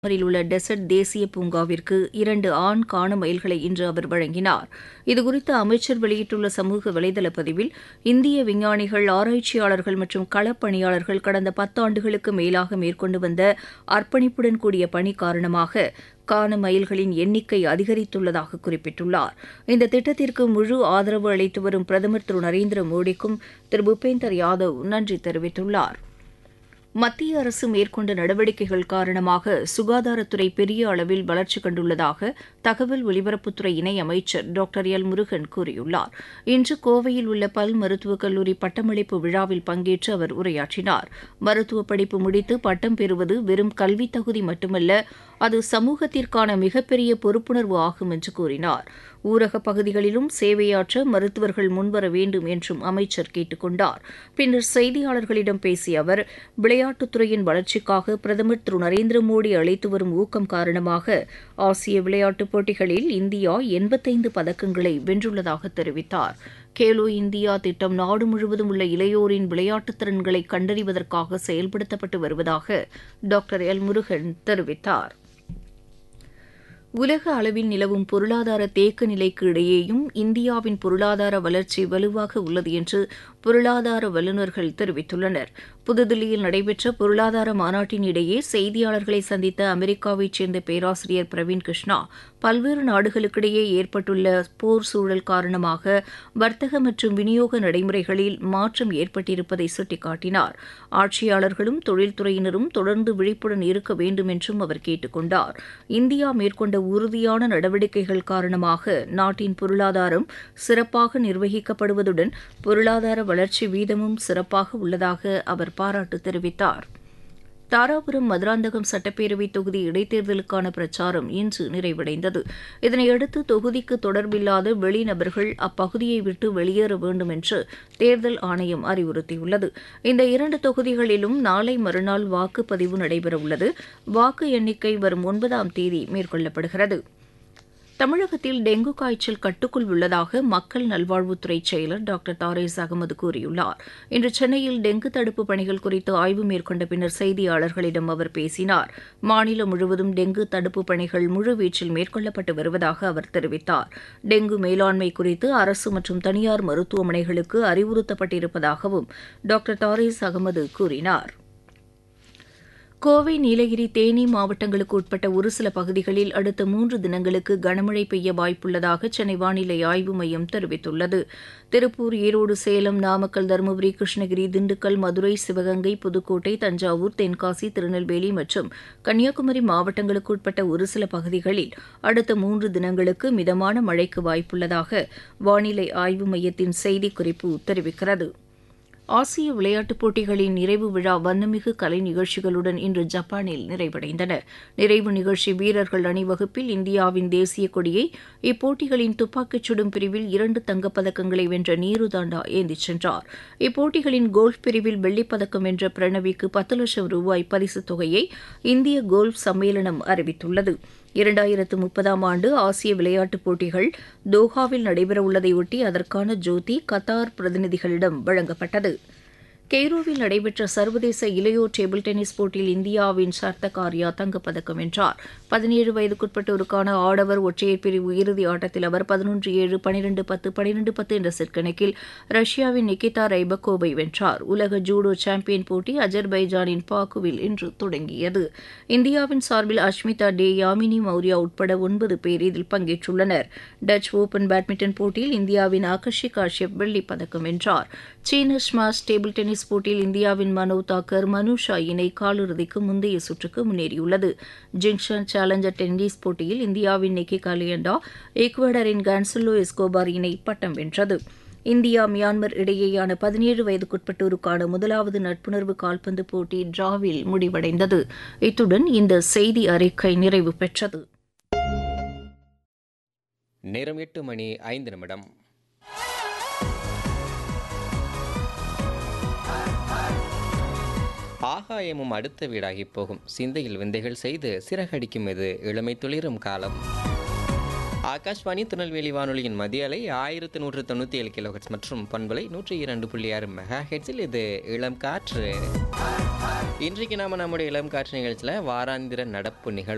மியான்மரில் உள்ள டெசர்ட் தேசிய பூங்காவிற்கு இரண்டு ஆண் காண மயில்களை இன்று அவர் வழங்கினார் இதுகுறித்து அமைச்சர் வெளியிட்டுள்ள சமூக வலைதள பதிவில் இந்திய விஞ்ஞானிகள் ஆராய்ச்சியாளர்கள் மற்றும் களப்பணியாளர்கள் கடந்த பத்தாண்டுகளுக்கு மேலாக மேற்கொண்டு வந்த அர்ப்பணிப்புடன் கூடிய பணி காரணமாக கான மயில்களின் எண்ணிக்கை அதிகரித்துள்ளதாக குறிப்பிட்டுள்ளார் இந்த திட்டத்திற்கு முழு ஆதரவு அளித்து வரும் பிரதமர் திரு நரேந்திர மோடிக்கும் திரு பூபேந்தர் யாதவ் நன்றி தெரிவித்துள்ளார் மத்திய அரசு மேற்கொண்ட நடவடிக்கைகள் காரணமாக சுகாதாரத்துறை பெரிய அளவில் வளர்ச்சி கண்டுள்ளதாக தகவல் ஒலிபரப்புத்துறை இணை அமைச்சர் டாக்டர் எல் முருகன் கூறியுள்ளார் இன்று கோவையில் உள்ள பல் மருத்துவக் கல்லூரி பட்டமளிப்பு விழாவில் பங்கேற்று அவர் உரையாற்றினார் மருத்துவ படிப்பு முடித்து பட்டம் பெறுவது வெறும் கல்வித் தகுதி மட்டுமல்ல அது சமூகத்திற்கான மிகப்பெரிய பொறுப்புணர்வு ஆகும் என்று கூறினார் ஊரகப் பகுதிகளிலும் சேவையாற்ற மருத்துவர்கள் முன்வர வேண்டும் என்றும் அமைச்சர் கேட்டுக் கொண்டார் பின்னர் செய்தியாளர்களிடம் பேசிய அவர் விளையாட்டுத்துறையின் வளர்ச்சிக்காக பிரதமர் திரு நரேந்திர மோடி அளித்து வரும் ஊக்கம் காரணமாக ஆசிய விளையாட்டுப் போட்டிகளில் இந்தியா எண்பத்தைந்து பதக்கங்களை வென்றுள்ளதாக தெரிவித்தார் கேலோ இந்தியா திட்டம் நாடு முழுவதும் உள்ள இளையோரின் விளையாட்டுத் திறன்களை கண்டறிவதற்காக செயல்படுத்தப்பட்டு வருவதாக டாக்டர் எல் முருகன் தெரிவித்தார் உலக அளவில் நிலவும் பொருளாதார தேக்க நிலைக்கு இடையேயும் இந்தியாவின் பொருளாதார வளர்ச்சி வலுவாக உள்ளது என்று பொருளாதார வல்லுநர்கள் தெரிவித்துள்ளனர் புதுதில்லியில் நடைபெற்ற பொருளாதார மாநாட்டின் இடையே செய்தியாளர்களை சந்தித்த அமெரிக்காவைச் சேர்ந்த பேராசிரியர் பிரவீன் கிருஷ்ணா பல்வேறு நாடுகளுக்கிடையே ஏற்பட்டுள்ள போர் சூழல் காரணமாக வர்த்தக மற்றும் விநியோக நடைமுறைகளில் மாற்றம் ஏற்பட்டிருப்பதை சுட்டிக்காட்டினார் ஆட்சியாளர்களும் தொழில்துறையினரும் தொடர்ந்து விழிப்புடன் இருக்க வேண்டும் என்றும் அவர் கேட்டுக் கொண்டார் இந்தியா மேற்கொண்ட உறுதியான நடவடிக்கைகள் காரணமாக நாட்டின் பொருளாதாரம் சிறப்பாக நிர்வகிக்கப்படுவதுடன் பொருளாதார வளர்ச்சி வீதமும் சிறப்பாக உள்ளதாக அவர் பாராட்டு தெரிவித்தார் தாராபுரம் மதுராந்தகம் சட்டப்பேரவை தொகுதி இடைத்தேர்தலுக்கான பிரச்சாரம் இன்று நிறைவடைந்தது இதனையடுத்து தொகுதிக்கு தொடர்பில்லாத வெளிநபர்கள் அப்பகுதியை விட்டு வெளியேற வேண்டும் என்று தேர்தல் ஆணையம் அறிவுறுத்தியுள்ளது இந்த இரண்டு தொகுதிகளிலும் நாளை மறுநாள் வாக்குப்பதிவு நடைபெறவுள்ளது வாக்கு எண்ணிக்கை வரும் ஒன்பதாம் தேதி மேற்கொள்ளப்படுகிறது தமிழகத்தில் டெங்கு காய்ச்சல் கட்டுக்குள் உள்ளதாக மக்கள் நல்வாழ்வுத்துறை செயலர் டாக்டர் தாரேஸ் அகமது கூறியுள்ளார் இன்று சென்னையில் டெங்கு தடுப்பு பணிகள் குறித்து ஆய்வு மேற்கொண்ட பின்னர் செய்தியாளர்களிடம் அவர் பேசினார் மாநிலம் முழுவதும் டெங்கு தடுப்பு பணிகள் முழுவீச்சில் மேற்கொள்ளப்பட்டு வருவதாக அவர் தெரிவித்தார் டெங்கு மேலாண்மை குறித்து அரசு மற்றும் தனியார் மருத்துவமனைகளுக்கு அறிவுறுத்தப்பட்டிருப்பதாகவும் டாக்டர் தாரேஸ் அகமது கூறினார் கோவை நீலகிரி தேனி மாவட்டங்களுக்கு உட்பட்ட ஒரு சில பகுதிகளில் அடுத்த மூன்று தினங்களுக்கு கனமழை பெய்ய வாய்ப்புள்ளதாக சென்னை வானிலை ஆய்வு மையம் தெரிவித்துள்ளது திருப்பூர் ஈரோடு சேலம் நாமக்கல் தருமபுரி கிருஷ்ணகிரி திண்டுக்கல் மதுரை சிவகங்கை புதுக்கோட்டை தஞ்சாவூர் தென்காசி திருநெல்வேலி மற்றும் கன்னியாகுமரி மாவட்டங்களுக்கு உட்பட்ட ஒரு சில பகுதிகளில் அடுத்த மூன்று தினங்களுக்கு மிதமான மழைக்கு வாய்ப்புள்ளதாக வானிலை ஆய்வு மையத்தின் செய்திக்குறிப்பு தெரிவிக்கிறது ஆசிய விளையாட்டுப் போட்டிகளின் நிறைவு விழா வண்ணமிகு கலை நிகழ்ச்சிகளுடன் இன்று ஜப்பானில் நிறைவடைந்தன நிறைவு நிகழ்ச்சி வீரர்கள் அணிவகுப்பில் இந்தியாவின் தேசிய கொடியை இப்போட்டிகளின் துப்பாக்கிச் சுடும் பிரிவில் இரண்டு தங்கப்பதக்கங்களை வென்ற நீரு தாண்டா ஏந்திச் சென்றார் இப்போட்டிகளின் கோல்ஃப் பிரிவில் வெள்ளிப்பதக்கம் வென்ற பிரணவிக்கு பத்து லட்சம் ரூபாய் பரிசுத் தொகையை இந்திய கோல்ஃப் சம்மேளனம் அறிவித்துள்ளது இரண்டாயிரத்து முப்பதாம் ஆண்டு ஆசிய விளையாட்டுப் போட்டிகள் தோஹாவில் நடைபெறவுள்ளதையொட்டி அதற்கான ஜோதி கத்தார் பிரதிநிதிகளிடம் வழங்கப்பட்டது கெய்ரோவில் நடைபெற்ற சர்வதேச இளையோர் டேபிள் டென்னிஸ் போட்டியில் இந்தியாவின் சர்த்தகாரியா தங்கப்பதக்கம் வென்றார் பதினேழு வயதுக்குட்பட்டோருக்கான ஆடவர் ஒற்றையர் பிரிவு இறுதி ஆட்டத்தில் அவர் பதினொன்று ஏழு பனிரெண்டு பத்து பனிரெண்டு பத்து என்ற செட் கணக்கில் ரஷ்யாவின் நிகிதா ரைபக்கோவை வென்றார் உலக ஜூடோ சாம்பியன் போட்டி அஜர்பைஜானின் பாக்குவில் இன்று தொடங்கியது இந்தியாவின் சார்பில் அஷ்மிதா டே யாமினி மௌரியா உட்பட ஒன்பது பேர் இதில் பங்கேற்றுள்ளனர் டச் ஓபன் பேட்மிண்டன் போட்டியில் இந்தியாவின் ஆகர்ஷி காஷ்யப் வெள்ளிப் பதக்கம் வென்றார் சீன ஸ்மாஷ் டேபிள் டென்னிஸ் போட்டியில் இந்தியாவின் மனோ தாக்கர் மனுஷா இணை காலிறுதிக்கு முந்தைய சுற்றுக்கு முன்னேறியுள்ளது ஜிங்ஷன் சேலஞ்சர் டென்னிஸ் போட்டியில் இந்தியாவின் நிக்கி காலியண்டா ஈக்வடரின் கான்சலோ எஸ்கோபார் இணை பட்டம் வென்றது இந்தியா மியான்மர் இடையேயான பதினேழு வயதுக்குட்பட்டோருக்கான முதலாவது நட்புணர்வு கால்பந்து போட்டி டிராவில் முடிவடைந்தது இத்துடன் இந்த செய்தி அறிக்கை நிறைவு பெற்றது நேரம் எட்டு மணி ஐந்து நிமிடம் ஆகாயமும் அடுத்த வீடாகி போகும் சிந்தையில் விந்தைகள் செய்து சிறகடிக்கும் இது இளமை துளிரும் காலம் ஆகாஷ்வாணி திருநெல்வேலி வானொலியின் மதிய அலை ஆயிரத்தி நூற்று தொண்ணூற்றி ஏழு கிலோஹெட்ஸ் மற்றும் பண்பலை நூற்றி இரண்டு புள்ளி ஆறு மெகா ஹெட்ஸில் இது இளம் காற்று இன்றைக்கு நாம நம்முடைய இளம் காற்று நிகழ்ச்சியில் வாராந்திர நடப்பு நிகழ்வு